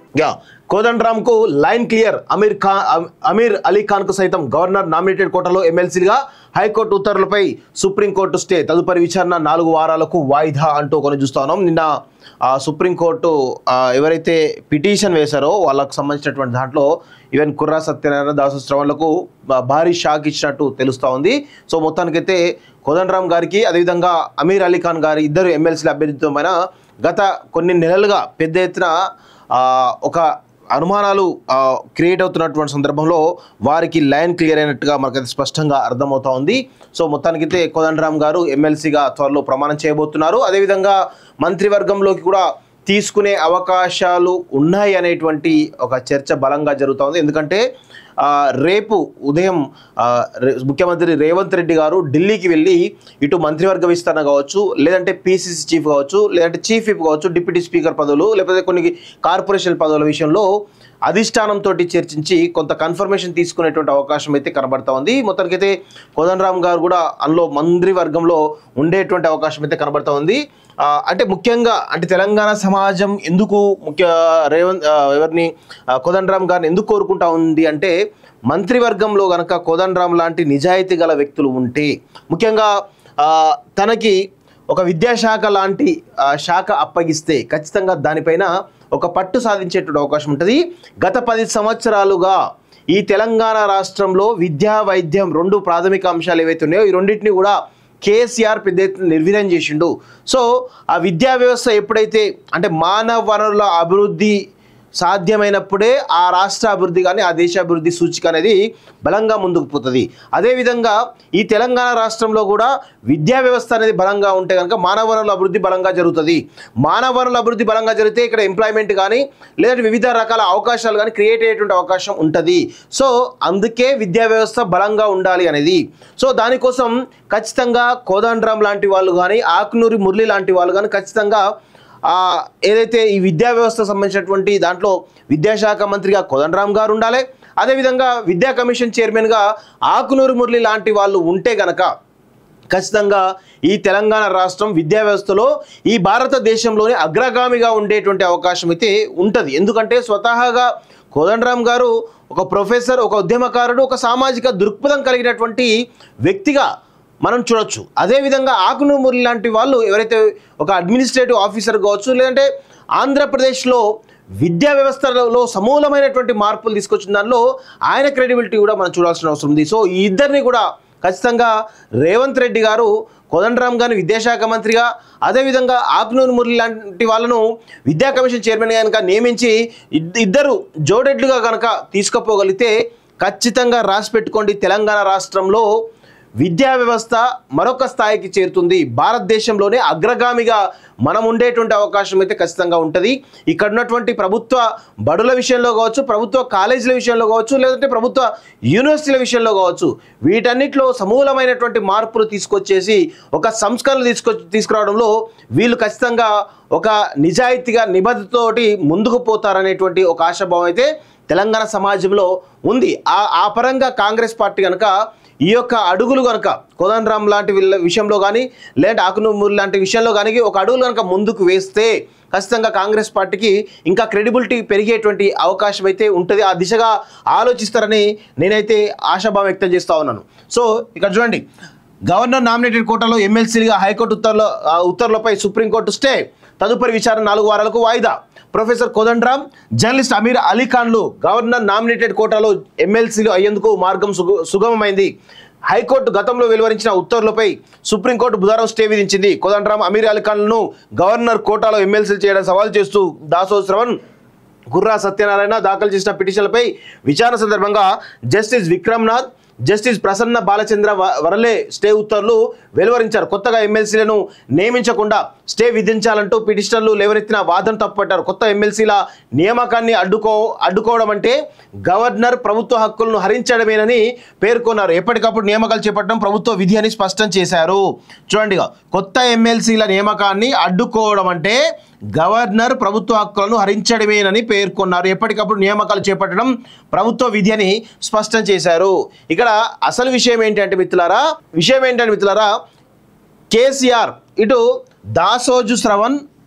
yeah Kodandaram కు line clear Aamir Khan అమ్- అమీర్ అలీ ఖాన్ కు సైతం గవర్నర్ నామినేటెడ్ కోటాలో ఎమ్మెల్సీగా హైకోర్టు ఉత్తర్వులపై సుప్రీంకోర్టు స్టే తదుపరి విచారణ నాలుగు వారాలకు వాయిదా అంటూ కొన్ని చూస్తా ఉన్నాం నిన్న ఆ, సుప్రీంకోర్టు ఆ, ఎవరైతే పిటిషన్ వేశారో వాళ్ళకు సంబంధించినటువంటి దాంట్లో ఈవెన్ కుర్రా సత్యనారాయణ దాసు శ్రవణ్లకు బా- భారీ షాక్ ఇచ్చినట్టు తెలుస్తూ ఉంది సో మొత్తానికైతే కోదండరామ్ గారికి అదేవిధంగా అమీర్ అలీ ఖాన్ గారి ఇద్దరు ఎమ్మెల్సీల అభ్యర్థిత్వమైన గత కొన్ని నెలలుగా పెద్ద ఎత్తున ఆ, ఒక అనుమానాలు క్రియేట్ అవుతున్నటువంటి సందర్భంలో వారికి లైన్ క్లియర్ అయినట్టుగా మనకైతే స్పష్టంగా అర్థమవుతా ఉంది సో మొత్తానికైతే కోదండరామ్ గారు ఎమ్మెల్సీగా త్వరలో ప్రమాణం చేయబోతున్నారు అదేవిధంగా మంత్రివర్గంలోకి కూడా తీసుకునే అవకాశాలు ఉన్నాయి అనేటువంటి ఒక చర్చ బలంగా జరుగుతూ ఉంది ఎందుకంటే ఆ, రేపు ఉదయం ఆ, రే- ముఖ్యమంత్రి రేవంత్ రెడ్డి గారు ఢిల్లీకి వెళ్ళి ఇటు మంత్రివర్గ విస్తరణ కావచ్చు లేదంటే పీసీసీ చీఫ్ కావచ్చు లేదంటే చీఫ్ విప్ కావచ్చు డిప్యూటీ స్పీకర్ పదవులు లేకపోతే కొన్ని కార్పొరేషన్ పదవుల విషయంలో అధిష్టానంతో చర్చించి కొంత కన్ఫర్మేషన్ తీసుకునేటువంటి అవకాశం అయితే కనబడతా ఉంది మొత్తానికైతే కోదండరామ్ గారు కూడా అందులో మంత్రివర్గంలో ఉండేటువంటి అవకాశం అయితే కనబడతా ఉంది ఆ, అంటే ముఖ్యంగా అంటే తెలంగాణ సమాజం ఎందుకు ముఖ్య రేవంత్ ఆ, ఎవరిని ఆ, కోదండరామ్ గారిని ఎందుకు కోరుకుంటా ఉంది అంటే మంత్రివర్గంలో గనక కోదండరామ్ లాంటి నిజాయితీ గల వ్యక్తులు ఉంటే ముఖ్యంగా ఆ, తనకి ఒక విద్యాశాఖ లాంటి ఆ, శాఖ అప్పగిస్తే ఖచ్చితంగా దానిపైన ఒక పట్టు సాధించేటువంటి అవకాశం ఉంటుంది గత పది సంవత్సరాలుగా ఈ తెలంగాణ రాష్ట్రంలో విద్యా వైద్యం రెండు ప్రాథమిక అంశాలు ఏవైతే ఉన్నాయో ఈ రెండింటిని కూడా కేసీఆర్ పెద్ద ఎత్తున నిర్వీర్యం చేసిండు సో ఆ విద్యా వ్యవస్థ ఎప్పుడైతే అంటే మానవ వనరుల అభివృద్ధి సాధ్యమైనప్పుడే ఆ రాష్ట్ర అభివృద్ధి కానీ ఆ దేశ అభివృద్ధి సూచిక అనేది బలంగా ముందుకు పోతుంది అదేవిధంగా ఈ తెలంగాణ రాష్ట్రంలో కూడా విద్యా వ్యవస్థ అనేది బలంగా ఉంటే కనుక మానవ వనరుల అభివృద్ధి బలంగా జరుగుతుంది మానవ వనరుల అభివృద్ధి బలంగా జరిగితే ఇక్కడ ఎంప్లాయ్మెంట్ కానీ లేదంటే వివిధ రకాల అవకాశాలు కానీ క్రియేట్ అయ్యేటువంటి అవకాశం ఉంటుంది సో అందుకే విద్యా వ్యవస్థ బలంగా ఉండాలి అనేది సో దానికోసం ఖచ్చితంగా కోదండరాం లాంటి వాళ్ళు కానీ ఆకునూరి మురళి లాంటి వాళ్ళు కానీ ఖచ్చితంగా ఆ, ఏదైతే ఈ విద్యా వ్యవస్థ సంబంధించినటువంటి దాంట్లో విద్యాశాఖ మంత్రిగా కోదండరామ్ గారు ఉండాలి అదేవిధంగా విద్యా కమిషన్ చైర్మన్గా ఆకునూరు మురళి లాంటి వాళ్ళు ఉంటే గనక ఖచ్చితంగా ఈ తెలంగాణ రాష్ట్రం విద్యా వ్యవస్థలో ఈ భారతదేశంలోనే అగ్రగామిగా ఉండేటువంటి అవకాశం అయితే ఉంటుంది ఎందుకంటే స్వతహాగా కోదండరామ్ గారు ఒక ప్రొఫెసర్ ఒక ఉద్యమకారుడు ఒక సామాజిక దృక్పథం కలిగినటువంటి వ్యక్తిగా మనం చూడొచ్చు అదేవిధంగా ఆకును మురళి లాంటి వాళ్ళు ఎవరైతే ఒక అడ్మినిస్ట్రేటివ్ ఆఫీసర్ కావచ్చు లేదంటే ఆంధ్రప్రదేశ్లో విద్యా వ్యవస్థలో సమూలమైనటువంటి మార్పులు తీసుకొచ్చిన దానిలో ఆయన క్రెడిబిలిటీ కూడా మనం చూడాల్సిన అవసరం ఉంది సో ఈ ఇద్దరిని కూడా ఖచ్చితంగా రేవంత్ రెడ్డి గారు కోదండరామ్ గారిని విద్యాశాఖ మంత్రిగా అదేవిధంగా ఆకునూరు మురళి లాంటి వాళ్ళను విద్యా కమిషన్ చైర్మన్ కనుక నియమించి ఇద్- ఇద్దరు జోడెడ్లుగా కనుక తీసుకుపోగలిగితే ఖచ్చితంగా రాసి పెట్టుకోండి తెలంగాణ రాష్ట్రంలో విద్యా వ్యవస్థ మరొక స్థాయికి చేరుతుంది భారతదేశంలోనే అగ్రగామిగా మనం ఉండేటువంటి అవకాశం అయితే ఖచ్చితంగా ఉంటుంది ఇక్కడ ఉన్నటువంటి ప్రభుత్వ బడుల విషయంలో కావచ్చు ప్రభుత్వ కాలేజీల విషయంలో కావచ్చు లేదంటే ప్రభుత్వ యూనివర్సిటీల విషయంలో కావచ్చు వీటన్నిటిలో సమూలమైనటువంటి మార్పులు తీసుకొచ్చేసి ఒక సంస్కరణలు తీసుకొ తీసుకురావడంలో వీళ్ళు ఖచ్చితంగా ఒక నిజాయితీగా నిబద్ధతతోటి ముందుకు పోతారనేటువంటి ఒక ఆశాభావం అయితే తెలంగాణ సమాజంలో ఉంది ఆ ఆ పరంగా కాంగ్రెస్ పార్టీ కనుక ఈ యొక్క అడుగులు కనుక కోదండరామ్ లాంటి వీళ్ళ విషయంలో కానీ లేదంటే ఆకునూరు లాంటి విషయంలో కానీ ఒక అడుగులు కనుక ముందుకు వేస్తే ఖచ్చితంగా కాంగ్రెస్ పార్టీకి ఇంకా క్రెడిబిలిటీ పెరిగేటువంటి అవకాశం అయితే ఉంటుంది ఆ దిశగా ఆలోచిస్తారని నేనైతే ఆశాభావం వ్యక్తం చేస్తా ఉన్నాను సో ఇక్కడ చూడండి గవర్నర్ నామినేటెడ్ కోటాలో ఎమ్మెల్సీగా హైకోర్టు ఉత్తర్వుల ఆ ఉత్తర్వులపై సుప్రీంకోర్టు స్టే తదుపరి విచారణ నాలుగు వారాలకు వాయిదా ప్రొఫెసర్ కోదండరామ్ జర్నలిస్ట్ అమీర్ అలీ ఖాన్లు గవర్నర్ నామినేటెడ్ కోటాలో ఎమ్మెల్సీలు అయ్యేందుకు మార్గం సుగ సుగమమైంది హైకోర్టు గతంలో వెలువరించిన ఉత్తర్వులపై సుప్రీంకోర్టు బుధవారం స్టే విధించింది కోదండరామ్ అమీర్ అలీ ఖాన్లను గవర్నర్ కోటాలో ఎమ్మెల్సీలు చేయడం సవాల్ చేస్తూ దాసో శ్రవణ్ గుర్రా సత్యనారాయణ దాఖలు చేసిన పిటిషన్లపై విచారణ సందర్భంగా జస్టిస్ విక్రమ్నాథ్ జస్టిస్ ప్రసన్న బాలచంద్ర వ- వరలే స్టే ఉత్తర్వులు వెలువరించారు కొత్తగా ఎమ్మెల్సీలను నియమించకుండా స్టే విధించాలంటూ పిటిషనర్లు లేవనెత్తిన వాదన తప్పుపట్టారు కొత్త ఎమ్మెల్సీల నియామకాన్ని అడ్డుకో అడ్డుకోవడం అంటే గవర్నర్ ప్రభుత్వ హక్కులను హరించడమేనని పేర్కొన్నారు ఎప్పటికప్పుడు నియామకాలు చేపట్టడం ప్రభుత్వ విధి అని స్పష్టం చేశారు చూడండి ఇక, కొత్త ఎమ్మెల్సీల నియామకాన్ని అడ్డుకోవడం అంటే గవర్నర్ ప్రభుత్వ హక్కులను హరించడమేనని పేర్కొన్నారు ఎప్పటికప్పుడు నియామకాలు చేపట్టడం ప్రభుత్వ విధి అని స్పష్టం చేశారు ఇక్కడ అసలు విషయం ఏంటంటే మిత్రులారా విషయం ఏంటంటే మిత్రులారా కేసీఆర్ ఇటు దాసోజు శ్రవణ్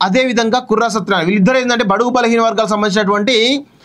అదేవిధంగా కుర్రా సత్యనారాయణ వీళ్ళిద్దరు ఏంటంటే బడుగు బలహీన వర్గాలకు సంబంధించినటువంటి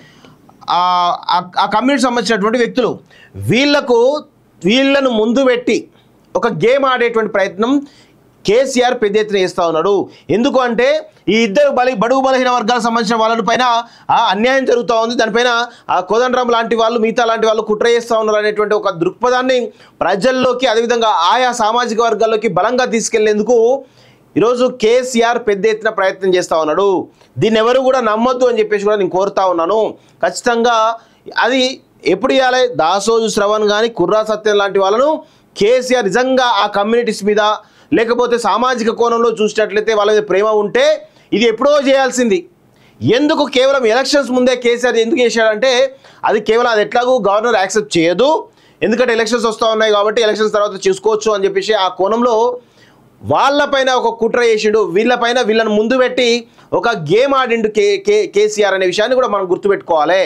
ఆ ఆ- ఆ కమ్యూనిటీ సంబంధించినటువంటి వ్యక్తులు వీళ్లకు వీళ్ళను ముందు పెట్టి ఒక గేమ్ ఆడేటువంటి ప్రయత్నం కేసీఆర్ పెద్ద ఎత్తున చేస్తూ ఉన్నాడు ఎందుకు అంటే ఈ ఇద్దరు బలి బడుగు బలహీన వర్గాలకు సంబంధించిన వాళ్ళ పైన ఆ అన్యాయం జరుగుతూ ఉంది దానిపైన ఆ కోదండరాం లాంటి వాళ్ళు మిగతా లాంటి వాళ్ళు కుట్ర చేస్తూ ఉన్నారు అనేటువంటి ఒక దృక్పథాన్ని ప్రజల్లోకి అదేవిధంగా ఆయా సామాజిక వర్గాల్లోకి బలంగా తీసుకెళ్లేందుకు ఈరోజు కేసీఆర్ పెద్ద ఎత్తున ప్రయత్నం చేస్తూ ఉన్నాడు దీన్ని ఎవరు కూడా నమ్మొద్దు అని చెప్పేసి కూడా నేను కోరుతా ఉన్నాను ఖచ్చితంగా అది ఎప్పుడు ఇవ్వాలి దాసోజు శ్రవణ్ కానీ కుర్రా సత్యం లాంటి వాళ్ళను కేసీఆర్ నిజంగా ఆ కమ్యూనిటీస్ మీద లేకపోతే సామాజిక కోణంలో చూసినట్లయితే వాళ్ళ మీద ప్రేమ ఉంటే ఇది ఎప్పుడో చేయాల్సింది ఎందుకు కేవలం ఎలక్షన్స్ ముందే కేసీఆర్ ఎందుకు చేశాడంటే అది కేవలం అది ఎట్లాగూ గవర్నర్ యాక్సెప్ట్ చేయదు ఎందుకంటే ఎలక్షన్స్ వస్తూ ఉన్నాయి కాబట్టి ఎలక్షన్స్ తర్వాత చూసుకోవచ్చు అని చెప్పేసి ఆ కోణంలో వాళ్ళపైన ఒక కుట్ర చేసిండు వీళ్ళపైన వీళ్ళని ముందు పెట్టి ఒక గేమ్ ఆడిండు కే కే కేసీఆర్ అనే విషయాన్ని కూడా మనం గుర్తుపెట్టుకోవాలి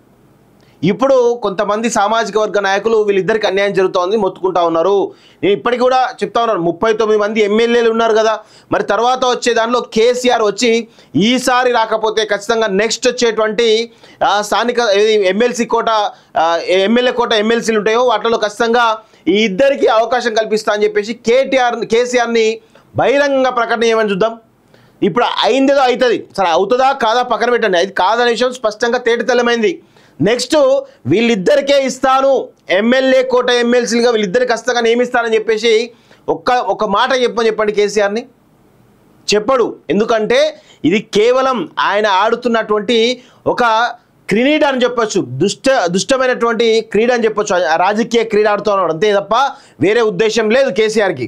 ఇప్పుడు కొంతమంది సామాజిక వర్గ నాయకులు వీళ్ళిద్దరికి అన్యాయం జరుగుతోంది మొత్తుకుంటా ఉన్నారు నేను ఇప్పటికి కూడా చెప్తా ఉన్నాను ముప్పై తొమ్మిది మంది ఎమ్మెల్యేలు ఉన్నారు కదా మరి తర్వాత వచ్చే దానిలో కేసీఆర్ వచ్చి ఈసారి రాకపోతే ఖచ్చితంగా నెక్స్ట్ వచ్చేటువంటి ఆ, స్థానిక ఎమ్మెల్సీ కోట ఆ, ఎమ్మెల్యే కోట ఎమ్మెల్సీలు ఉంటాయో వాటిలో ఖచ్చితంగా ఈ ఇద్దరికి అవకాశం కల్పిస్తా అని చెప్పేసి కేటీఆర్ కేసీఆర్ని బహిరంగంగా ప్రకటన చేయమని చూద్దాం ఇప్పుడు అయిందేదో అవుతుంది సరే అవుతుందా కాదా పక్కన పెట్టండి అది కాదనే విషయం స్పష్టంగా తేటతెల్లమైంది నెక్స్ట్ వీళ్ళిద్దరికే ఇస్తాను ఎమ్మెల్యే కోట ఎమ్మెల్సీలుగా వీళ్ళిద్దరికి ఖచ్చితంగా నియమిస్తానని చెప్పేసి ఒక్క ఒక మాట చెప్పని చెప్పండి కేసీఆర్ని చెప్పడు ఎందుకంటే ఇది కేవలం ఆయన ఆడుతున్నటువంటి ఒక క్రీడ అని చెప్పొచ్చు దుష్ట దుష్టమైనటువంటి క్రీడ అని చెప్పొచ్చు ఆ రాజకీయ క్రీడ ఆడుతూ ఉన్నాడు అంతే తప్ప వేరే ఉద్దేశం లేదు కేసీఆర్కి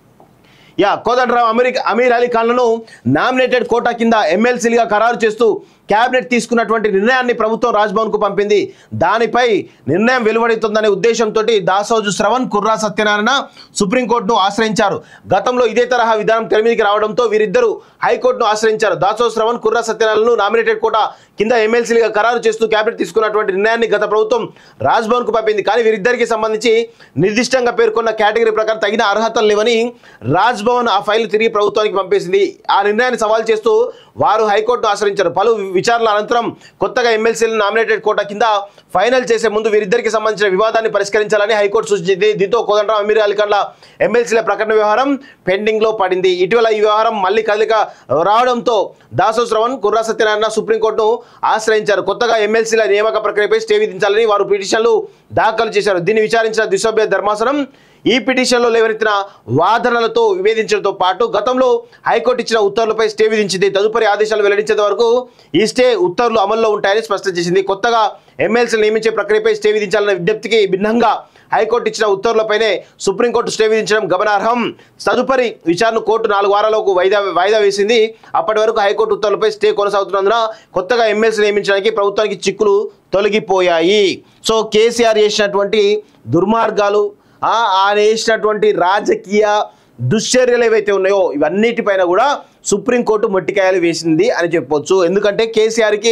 యా కోదండరావు అమెరికా అమీర్ అలీ ఖాన్లను నామినేటెడ్ కోటా కింద ఎమ్మెల్సీలుగా ఖరారు చేస్తూ కేబినెట్ తీసుకున్నటువంటి నిర్ణయాన్ని ప్రభుత్వం రాజ్భవన్కు పంపింది దానిపై నిర్ణయం వెలువడుతుందనే ఉద్దేశంతో దాసోజు శ్రవణ్ కుర్రా సత్యనారాయణ సుప్రీంకోర్టును ఆశ్రయించారు గతంలో ఇదే తరహా విధానం తెర మీదకి రావడంతో వీరిద్దరూ హైకోర్టును ఆశ్రయించారు దాసోజు శ్రవణ్ కుర్రా సత్యనారాయణను నామినేటెడ్ కోటా కింద ఎమ్మెల్సీలుగా ఖరారు చేస్తూ కేబినెట్ తీసుకున్నటువంటి నిర్ణయాన్ని గత ప్రభుత్వం రాజ్భవన్కు పంపింది కానీ వీరిద్దరికి సంబంధించి నిర్దిష్టంగా పేర్కొన్న కేటగిరీ ప్రకారం తగిన అర్హతలు లేవని రాజ్భవన్ ఆ ఫైల్ తిరిగి ప్రభుత్వానికి పంపేసింది ఆ నిర్ణయాన్ని సవాల్ చేస్తూ వారు హైకోర్టును ఆశ్రయించారు పలు విచారణల అనంతరం కొత్తగా ఎమ్మెల్సీలను నామినేటెడ్ కోటా కింద ఫైనల్ చేసే ముందు వీరిద్దరికి సంబంధించిన వివాదాన్ని పరిష్కరించాలని హైకోర్టు సూచించింది దీంతో కోదండరాం అమీర్ అలీఖాన్ల ఎమ్మెల్సీల ప్రకటన వ్యవహారం పెండింగ్ లో పడింది ఇటీవల ఈ వ్యవహారం మళ్ళీ కదలిక రావడంతో దాసో శ్రవణ్ కుర్రా సత్యనారాయణ సుప్రీంకోర్టును ఆశ్రయించారు కొత్తగా ఎమ్మెల్సీల నియామక ప్రక్రియపై స్టే విధించాలని వారు పిటిషన్లు దాఖలు చేశారు దీన్ని విచారించిన ద్విసభ్య ధర్మాసనం ఈ పిటిషన్లో లేవనెత్తిన వాదనలతో విభేదించడంతో పాటు గతంలో హైకోర్టు ఇచ్చిన ఉత్తర్వులపై స్టే విధించింది తదుపరి ఆదేశాలు వెల్లడించేంత వరకు ఈ స్టే ఉత్తర్వులు అమల్లో ఉంటాయని స్పష్టం చేసింది కొత్తగా ఎమ్మెల్సీలు నియమించే ప్రక్రియపై స్టే విధించాలన్న విజ్ఞప్తికి భిన్నంగా హైకోర్టు ఇచ్చిన ఉత్తర్వులపైనే సుప్రీంకోర్టు స్టే విధించడం గమనార్హం తదుపరి విచారణ కోర్టు నాలుగు వారాలకు వాయిదా వాయిదా వేసింది అప్పటి వరకు హైకోర్టు ఉత్తర్వులపై స్టే కొనసాగుతున్నందున కొత్తగా ఎమ్మెల్సీ నియమించడానికి ప్రభుత్వానికి చిక్కులు తొలగిపోయాయి సో కేసీఆర్ చేసినటువంటి దుర్మార్గాలు ఆ, ఆయన వేసినటువంటి రాజకీయ దుశ్చర్యలు ఏవైతే ఉన్నాయో ఇవన్నిటిపైన కూడా సుప్రీంకోర్టు మొట్టికాయలు వేసింది అని చెప్పొచ్చు ఎందుకంటే కేసీఆర్కి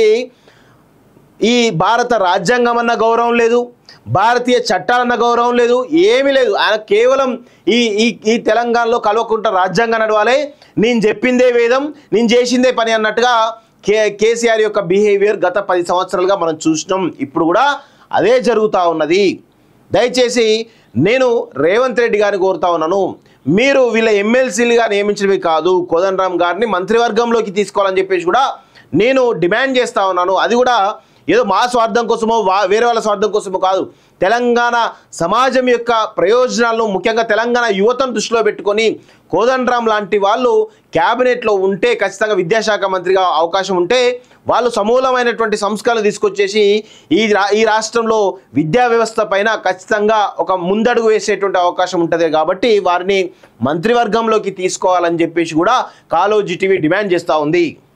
ఈ భారత రాజ్యాంగం అన్న గౌరవం లేదు భారతీయ చట్టాలన్న గౌరవం లేదు ఏమీ లేదు ఆయన కేవలం ఈ ఈ ఈ తెలంగాణలో కలవకుంట రాజ్యాంగం నడవాలి నేను చెప్పిందే వేదం నేను చేసిందే పని అన్నట్టుగా కే కేసీఆర్ యొక్క బిహేవియర్ గత పది సంవత్సరాలుగా మనం చూసినాం ఇప్పుడు కూడా అదే జరుగుతూ ఉన్నది దయచేసి నేను రేవంత్ రెడ్డి గారిని కోరుతా ఉన్నాను మీరు వీళ్ళ ఎమ్మెల్సీలుగా నియమించినవి కాదు కోదండరామ్ గారిని మంత్రివర్గంలోకి తీసుకోవాలని చెప్పేసి కూడా నేను డిమాండ్ చేస్తా ఉన్నాను అది కూడా ఏదో మా స్వార్థం కోసమో వా వేరే వాళ్ళ స్వార్థం కోసమో కాదు తెలంగాణ సమాజం యొక్క ప్రయోజనాలను ముఖ్యంగా తెలంగాణ యువతను దృష్టిలో పెట్టుకొని కోదండరామ్ లాంటి వాళ్ళు క్యాబినెట్లో ఉంటే ఖచ్చితంగా విద్యాశాఖ మంత్రిగా అవకాశం ఉంటే వాళ్ళు సమూలమైనటువంటి సంస్కరణలు తీసుకొచ్చేసి ఈ రా ఈ రాష్ట్రంలో విద్యా వ్యవస్థ పైన ఖచ్చితంగా ఒక ముందడుగు వేసేటువంటి అవకాశం ఉంటుంది కాబట్టి వారిని మంత్రివర్గంలోకి తీసుకోవాలని చెప్పేసి కూడా కాలోజీ టీవీ డిమాండ్ చేస్తూ ఉంది